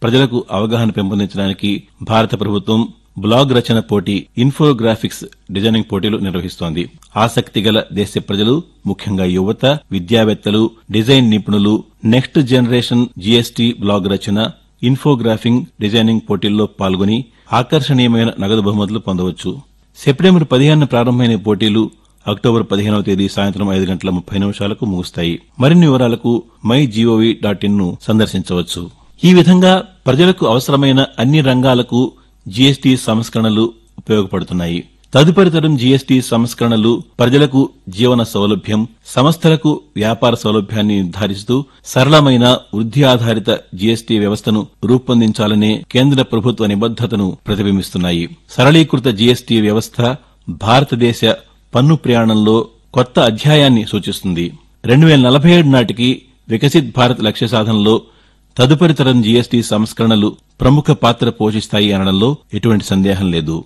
ప్రజలకు అవగాహన పెంపొందించడానికి భారత ప్రభుత్వం బ్లాగ్ రచన పోటీ ఇన్ఫోగ్రాఫిక్స్ డిజైనింగ్ పోటీలు నిర్వహిస్తోంది ఆసక్తి గల దేశ ప్రజలు ముఖ్యంగా యువత విద్యావేత్తలు డిజైన్ నిపుణులు నెక్స్ట్ జనరేషన్ జీఎస్టీ బ్లాగ్ రచన ఇన్ఫోగ్రాఫింగ్ డిజైనింగ్ పోటీల్లో పాల్గొని ఆకర్షణీయమైన నగదు బహుమతులు పొందవచ్చు సెప్టెంబర్ పదిహేను ప్రారంభమైన ఈ పోటీలు అక్టోబర్ పదిహేనవ తేదీ సాయంత్రం ఐదు గంటల ముప్పై నిమిషాలకు ముగుస్తాయి మరిన్ని వివరాలకు మై జీఓవీ డాట్ ఇన్ ను సందర్శించవచ్చు ఈ విధంగా ప్రజలకు అవసరమైన అన్ని రంగాలకు జీఎస్టీ సంస్కరణలు ఉపయోగపడుతున్నాయి తదుపరి తరం జీఎస్టీ సంస్కరణలు ప్రజలకు జీవన సౌలభ్యం సంస్థలకు వ్యాపార సౌలభ్యాన్ని నిర్ధారిస్తూ సరళమైన వృద్ధి ఆధారిత జీఎస్టీ వ్యవస్థను రూపొందించాలనే కేంద్ర ప్రభుత్వ నిబద్దతను ప్రతిబింబిస్తున్నాయి సరళీకృత జీఎస్టీ వ్యవస్థ భారతదేశ పన్ను ప్రయాణంలో కొత్త అధ్యాయాన్ని సూచిస్తుంది రెండు వేల నలభై ఏడు నాటికి వికసిత్ భారత్ లక్ష్య సాధనలో తదుపరి తరం జీఎస్టీ సంస్కరణలు ప్రముఖ పాత్ర పోషిస్తాయి అనడంలో ఎటువంటి సందేహం లేదు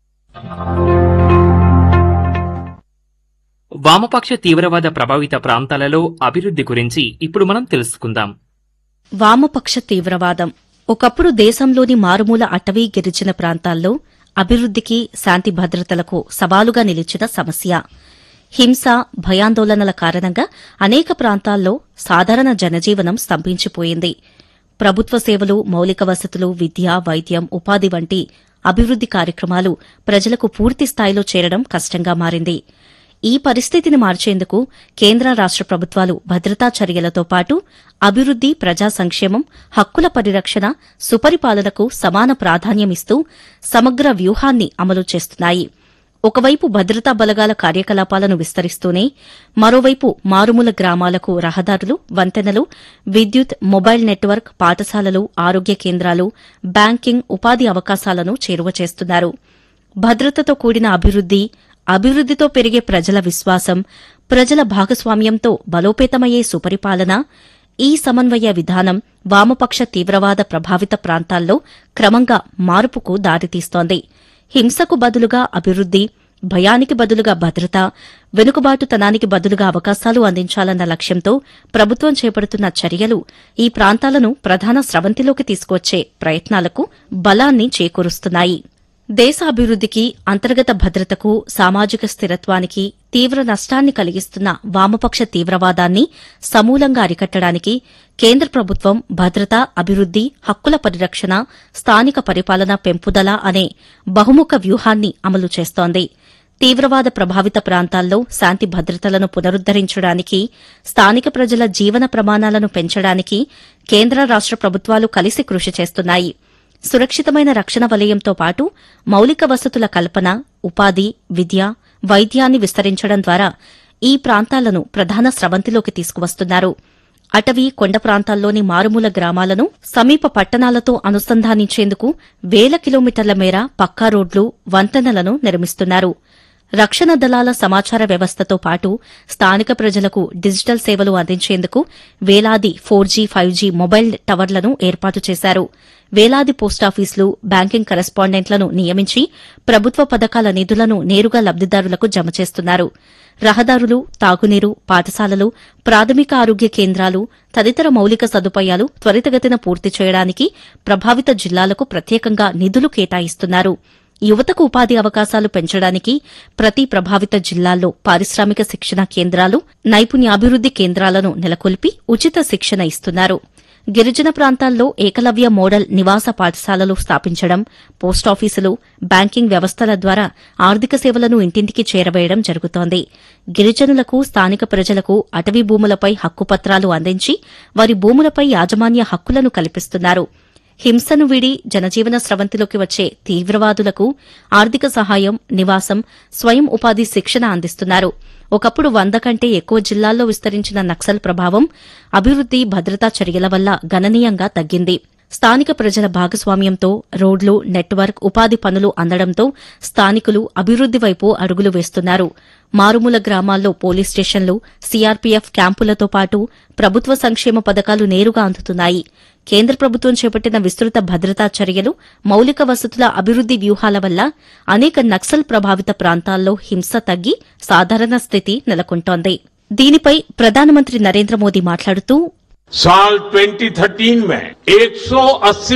వామపక్ష తీవ్రవాద ప్రభావిత ప్రాంతాలలో అభివృద్ధి గురించి ఇప్పుడు మనం తెలుసుకుందాం వామపక్ష తీవ్రవాదం ఒకప్పుడు దేశంలోని మారుమూల అటవీ గిరిజన ప్రాంతాల్లో అభివృద్ధికి శాంతి భద్రతలకు సవాలుగా నిలిచిన సమస్య హింస భయాందోళనల కారణంగా అనేక ప్రాంతాల్లో సాధారణ జనజీవనం స్తంభించిపోయింది ప్రభుత్వ సేవలు మౌలిక వసతులు విద్య వైద్యం ఉపాధి వంటి అభివృద్ది కార్యక్రమాలు ప్రజలకు పూర్తి స్థాయిలో చేరడం కష్టంగా మారింది ఈ పరిస్థితిని మార్చేందుకు కేంద్ర రాష్ట ప్రభుత్వాలు భద్రతా చర్యలతో పాటు అభివృద్ది ప్రజా సంక్షేమం హక్కుల పరిరక్షణ సుపరిపాలనకు సమాన ప్రాధాన్యమిస్తూ సమగ్ర వ్యూహాన్ని అమలు చేస్తున్నాయి ఒకవైపు భద్రతా బలగాల కార్యకలాపాలను విస్తరిస్తూనే మరోవైపు మారుమూల గ్రామాలకు రహదారులు వంతెనలు విద్యుత్ మొబైల్ నెట్వర్క్ పాఠశాలలు ఆరోగ్య కేంద్రాలు బ్యాంకింగ్ ఉపాధి అవకాశాలను చేరువ చేస్తున్నారు భద్రతతో కూడిన అభివృద్ది అభివృద్దితో పెరిగే ప్రజల విశ్వాసం ప్రజల భాగస్వామ్యంతో బలోపేతమయ్యే సుపరిపాలన ఈ సమన్వయ విధానం వామపక్ష తీవ్రవాద ప్రభావిత ప్రాంతాల్లో క్రమంగా మార్పుకు దారితీస్తోంది హింసకు బదులుగా అభివృద్ది భయానికి బదులుగా భద్రత వెనుకబాటుతనానికి బదులుగా అవకాశాలు అందించాలన్న లక్ష్యంతో ప్రభుత్వం చేపడుతున్న చర్యలు ఈ ప్రాంతాలను ప్రధాన స్రవంతిలోకి తీసుకొచ్చే ప్రయత్నాలకు బలాన్ని చేకూరుస్తున్నాయి దేశ అభివృద్దికి అంతర్గత భద్రతకు సామాజిక స్థిరత్వానికి తీవ్ర నష్టాన్ని కలిగిస్తున్న వామపక్ష తీవ్రవాదాన్ని సమూలంగా అరికట్టడానికి కేంద్ర ప్రభుత్వం భద్రత అభివృద్ది హక్కుల పరిరక్షణ స్థానిక పరిపాలన పెంపుదల అనే బహుముఖ వ్యూహాన్ని అమలు చేస్తోంది తీవ్రవాద ప్రభావిత ప్రాంతాల్లో శాంతి భద్రతలను పునరుద్దరించడానికి స్థానిక ప్రజల జీవన ప్రమాణాలను పెంచడానికి కేంద్ర రాష్ట ప్రభుత్వాలు కలిసి కృషి చేస్తున్నాయి సురక్షితమైన రక్షణ వలయంతో పాటు మౌలిక వసతుల కల్పన ఉపాధి విద్య వైద్యాన్ని విస్తరించడం ద్వారా ఈ ప్రాంతాలను ప్రధాన స్రవంతిలోకి తీసుకువస్తున్నారు అటవీ కొండ ప్రాంతాల్లోని మారుమూల గ్రామాలను సమీప పట్టణాలతో అనుసంధానించేందుకు వేల కిలోమీటర్ల మేర పక్కా రోడ్లు వంతెనలను నిర్మిస్తున్నారు రక్షణ దళాల సమాచార వ్యవస్థతో పాటు స్థానిక ప్రజలకు డిజిటల్ సేవలు అందించేందుకు వేలాది four G five G mobile టవర్లను ఏర్పాటు చేశారు వేలాది పోస్టాఫీసులు బ్యాంకింగ్ కరెస్పాండెంట్లను నియమించి ప్రభుత్వ పథకాల నిధులను నేరుగా లబ్దిదారులకు జమ చేస్తున్నారు రహదారులు తాగునీరు పాఠశాలలు ప్రాథమిక ఆరోగ్య కేంద్రాలు తదితర మౌలిక సదుపాయాలు త్వరితగతిన పూర్తి చేయడానికి ప్రభావిత జిల్లాలకు ప్రత్యేకంగా నిధులు కేటాయిస్తున్నారు యువతకు ఉపాధి అవకాశాలు పెంచడానికి ప్రతి ప్రభావిత జిల్లాల్లో పారిశ్రామిక శిక్షణ కేంద్రాలు నైపుణ్యాభివృద్ది కేంద్రాలను నెలకొల్పి ఉచిత శిక్షణ ఇస్తున్నారు గిరిజన ప్రాంతాల్లో ఏకలవ్య మోడల్ నివాస పాఠశాలలు స్థాపించడం పోస్టాఫీసులు బ్యాంకింగ్ వ్యవస్థల ద్వారా ఆర్థిక సేవలను ఇంటింటికి చేరవేయడం జరుగుతోంది గిరిజనులకు స్థానిక ప్రజలకు అటవీ భూములపై హక్కుపత్రాలు అందించి వారి భూములపై యాజమాన్య హక్కులను కల్పిస్తున్నారు హింసను వీడి జనజీవన స్రవంతిలోకి వచ్చే తీవ్రవాదులకు ఆర్థిక సహాయం నివాసం స్వయం ఉపాధి శిక్షణ అందిస్తున్నారు ఒకప్పుడు వంద కంటే ఎక్కువ జిల్లాల్లో విస్తరించిన నక్సల్ ప్రభావం అభివృద్ది భద్రతా చర్యల వల్ల గణనీయంగా తగ్గింది స్థానిక ప్రజల భాగస్వామ్యంతో రోడ్లు నెట్వర్క్ ఉపాధి పనులు అందడంతో స్థానికులు అభివృద్ది వైపు అడుగులు వేస్తున్నారు మారుమూల గ్రామాల్లో పోలీస్ స్టేషన్లు సీఆర్పీఎఫ్ క్యాంపులతో పాటు ప్రభుత్వ సంక్షేమ పథకాలు నేరుగా అందుతున్నాయి కేంద్ర ప్రభుత్వం చేపట్టిన విస్తృత భద్రతా చర్యలు మౌలిక వసతుల అభివృద్ది వ్యూహాల వల్ల అనేక నక్సల్ ప్రభావిత ప్రాంతాల్లో హింస తగ్గి సాధారణ స్థితి నెలకొంటోంది దీనిపై ప్రధానమంత్రి నరేంద్ర మోదీ మాట్లాడుతూ साल 2013 में 180